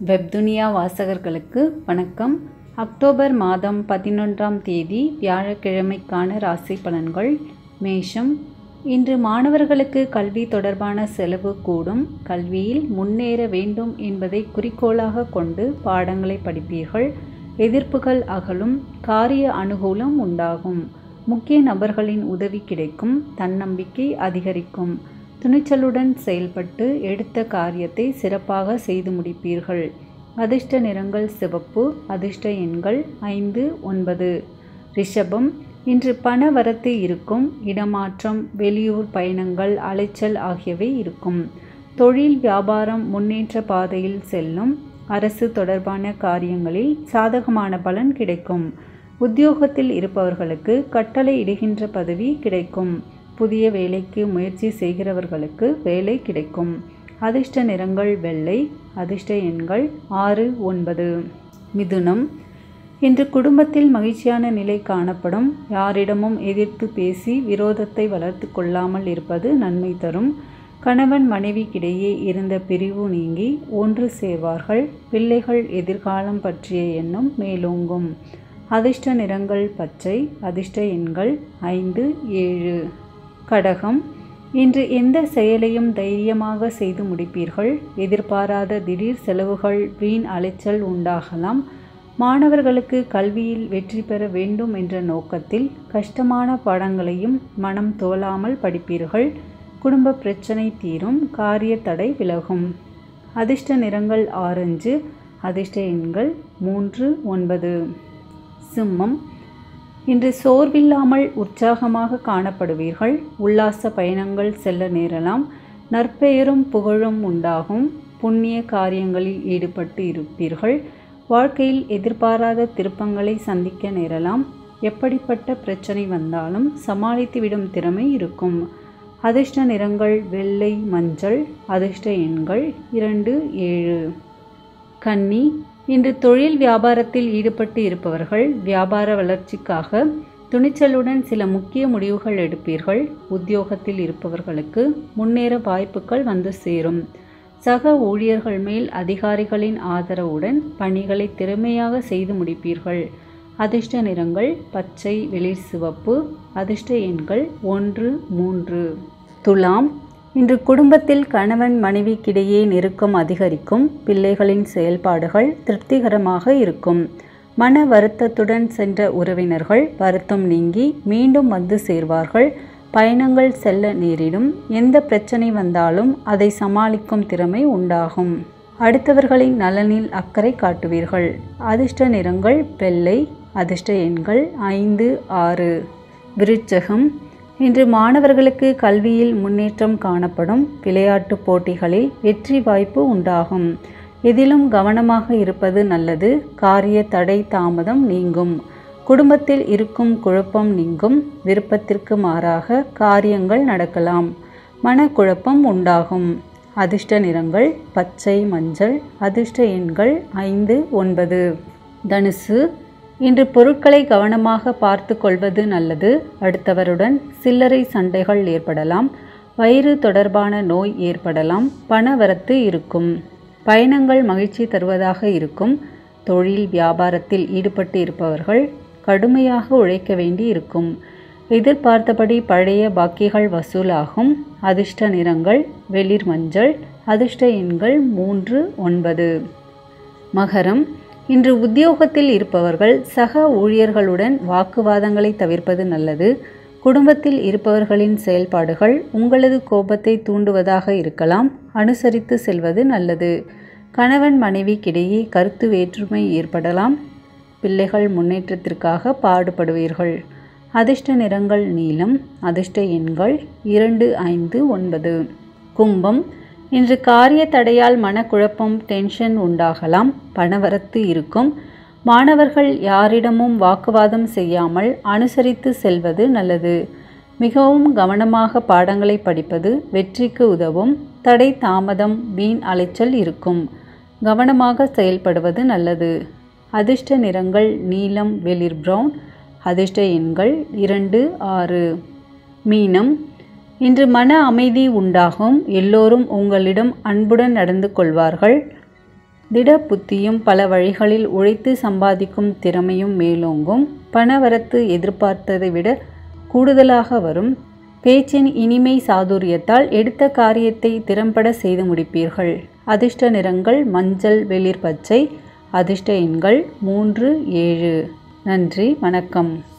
வெப்துனியா வாசகர்களுக்கு வணக்கம் அக்டோபர் மாதம் பதினொன்றாம் தேதி வியாழக்கிழமைக்கான ராசி பலன்கள் மேஷம் இன்று மாணவர்களுக்கு கல்வி தொடர்பான செலவு கூடும் கல்வியில் முன்னேற வேண்டும் என்பதை குறிக்கோளாக கொண்டு பாடங்களை படிப்பீர்கள் எதிர்ப்புகள் அகலும் காரிய அனுகூலம் உண்டாகும் முக்கிய நபர்களின் உதவி கிடைக்கும் தன்னம்பிக்கை அதிகரிக்கும் துணிச்சலுடன் செயல்பட்டு எடுத்த காரியத்தை சிறப்பாக செய்து முடிப்பீர்கள் அதிர்ஷ்ட நிறங்கள் சிவப்பு அதிர்ஷ்ட எண்கள் ஐந்து ஒன்பது ரிஷபம் இன்று பண வரத்து இருக்கும் இடமாற்றம் வெளியூர் பயணங்கள் அலைச்சல் ஆகியவை இருக்கும் தொழில் வியாபாரம் முன்னேற்ற பாதையில் செல்லும் அரசு தொடர்பான காரியங்களில் சாதகமான பலன் கிடைக்கும் உத்தியோகத்தில் இருப்பவர்களுக்கு கட்டளை இடுகின்ற பதவி கிடைக்கும் புதிய வேலைக்கு முயற்சி செய்கிறவர்களுக்கு வேலை கிடைக்கும் அதிர்ஷ்ட நிறங்கள் வெள்ளை அதிர்ஷ்ட எண்கள் ஆறு ஒன்பது மிதுனம் இன்று குடும்பத்தில் மகிழ்ச்சியான நிலை காணப்படும் யாரிடமும் எதிர்த்து பேசி விரோதத்தை வளர்த்து கொள்ளாமல் இருப்பது நன்மை தரும் கணவன் மனைவிக்கிடையே இருந்த பிரிவு நீங்கி ஒன்று சேர்வார்கள் பிள்ளைகள் எதிர்காலம் பற்றிய எண்ணம் மேலோங்கும் அதிர்ஷ்ட நிறங்கள் பச்சை அதிர்ஷ்ட எண்கள் ஐந்து ஏழு கடகம் இன்று எந்த செயலையும் தைரியமாக செய்து முடிப்பீர்கள் எதிர்பாராத திடீர் செலவுகள் வீண் அலைச்சல் உண்டாகலாம் மாணவர்களுக்கு கல்வியில் வெற்றி பெற வேண்டும் என்ற நோக்கத்தில் கஷ்டமான பாடங்களையும் மனம் தோலாமல் படிப்பீர்கள் குடும்ப பிரச்சனை தீரும் காரிய தடை விலகும் அதிர்ஷ்ட நிறங்கள் ஆரஞ்சு அதிர்ஷ்ட எண்கள் மூன்று ஒன்பது சிம்மம் இன்று சோர்வில்லாமல் உற்சாகமாக காணப்படுவீர்கள் உல்லாச பயணங்கள் செல்ல நேரலாம் நற்பெயரும் புகழும் உண்டாகும் புண்ணிய காரியங்களில் ஈடுபட்டு இருப்பீர்கள் வாழ்க்கையில் எதிர்பாராத திருப்பங்களை சந்திக்க நேரலாம் எப்படிப்பட்ட பிரச்சனை வந்தாலும் சமாளித்துவிடும் திறமை இருக்கும் அதிர்ஷ்ட நிறங்கள் வெள்ளை மஞ்சள் அதிர்ஷ்ட எண்கள் இரண்டு ஏழு கன்னி இன்று தொழில் வியாபாரத்தில் ஈடுபட்டு இருப்பவர்கள் வியாபார வளர்ச்சிக்காக துணிச்சலுடன் சில முக்கிய முடிவுகள் எடுப்பீர்கள் உத்தியோகத்தில் இருப்பவர்களுக்கு முன்னேற வாய்ப்புகள் வந்து சேரும் சக ஊழியர்கள் மேல் அதிகாரிகளின் ஆதரவுடன் பணிகளை திறமையாக செய்து முடிப்பீர்கள் அதிர்ஷ்ட நிறங்கள் பச்சை வெளிர் சிவப்பு அதிர்ஷ்ட எண்கள் ஒன்று மூன்று துலாம் இன்று குடும்பத்தில் கணவன் மனைவிக்கிடையே நெருக்கம் அதிகரிக்கும் பிள்ளைகளின் செயல்பாடுகள் திருப்திகரமாக இருக்கும் மன வருத்தத்துடன் சென்ற உறவினர்கள் வருத்தம் நீங்கி மீண்டும் வந்து சேர்வார்கள் பயணங்கள் செல்ல நேரிடும் எந்த பிரச்சனை வந்தாலும் அதை சமாளிக்கும் திறமை உண்டாகும் அடுத்தவர்களின் நலனில் அக்கறை காட்டுவீர்கள் அதிர்ஷ்ட நிறங்கள் வெள்ளை அதிர்ஷ்ட எண்கள் ஐந்து ஆறு விருச்சகம் இன்று மாணவர்களுக்கு கல்வியில் முன்னேற்றம் காணப்படும் விளையாட்டு போட்டிகளில் வெற்றி வாய்ப்பு உண்டாகும் எதிலும் கவனமாக இருப்பது நல்லது காரிய தடை தாமதம் நீங்கும் குடும்பத்தில் இருக்கும் குழப்பம் நீங்கும் விருப்பத்திற்கு மாறாக காரியங்கள் நடக்கலாம் மனக்குழப்பம் உண்டாகும் அதிர்ஷ்ட நிறங்கள் பச்சை மஞ்சள் அதிர்ஷ்ட எண்கள் ஐந்து ஒன்பது தனுசு இன்று பொருட்களை கவனமாக பார்த்து கொள்வது நல்லது அடுத்தவருடன் சில்லறை சண்டைகள் ஏற்படலாம் வயிறு தொடர்பான நோய் ஏற்படலாம் பணவரத்து இருக்கும் பயணங்கள் மகிழ்ச்சி தருவதாக இருக்கும் தொழில் வியாபாரத்தில் ஈடுபட்டு இருப்பவர்கள் கடுமையாக உழைக்க வேண்டி இருக்கும் எதிர்பார்த்தபடி பழைய பாக்கிகள் வசூலாகும் அதிர்ஷ்ட நிறங்கள் வெளிர் மஞ்சள் அதிர்ஷ்ட எண்கள் மூன்று ஒன்பது மகரம் இன்று உத்தியோகத்தில் இருப்பவர்கள் சக ஊழியர்களுடன் வாக்குவாதங்களை தவிர்ப்பது நல்லது குடும்பத்தில் இருப்பவர்களின் செயல்பாடுகள் உங்களது கோபத்தை தூண்டுவதாக இருக்கலாம் அனுசரித்து செல்வது நல்லது கணவன் மனைவிக்கிடையே கருத்து வேற்றுமை ஏற்படலாம் பிள்ளைகள் முன்னேற்றத்திற்காக பாடுபடுவீர்கள் அதிர்ஷ்ட நிறங்கள் நீலம் அதிர்ஷ்ட எண்கள் இரண்டு ஐந்து ஒன்பது கும்பம் இன்று காரிய தடையால் மனக்குழப்பம் டென்ஷன் உண்டாகலாம் பணவரத்து இருக்கும் மாணவர்கள் யாரிடமும் வாக்குவாதம் செய்யாமல் அனுசரித்து செல்வது நல்லது மிகவும் கவனமாக பாடங்களை படிப்பது வெற்றிக்கு உதவும் தடை தாமதம் வீண் அலைச்சல் இருக்கும் கவனமாக செயல்படுவது நல்லது அதிர்ஷ்ட நிறங்கள் நீலம் வெளிர் பிரவுன் அதிர்ஷ்ட எண்கள் இரண்டு ஆறு மீனம் இன்று மன அமைதி உண்டாகும் எல்லோரும் உங்களிடம் அன்புடன் நடந்து கொள்வார்கள் திட புத்தியும் பல வழிகளில் உழைத்து சம்பாதிக்கும் திறமையும் மேலோங்கும் பணவரத்து எதிர்பார்த்ததை விட கூடுதலாக வரும் பேச்சின் இனிமை சாதுரியத்தால் எடுத்த காரியத்தை திறம்பட செய்து முடிப்பீர்கள் அதிர்ஷ்ட நிறங்கள் மஞ்சள் வெளிர் பச்சை அதிர்ஷ்ட எண்கள் மூன்று ஏழு நன்றி வணக்கம்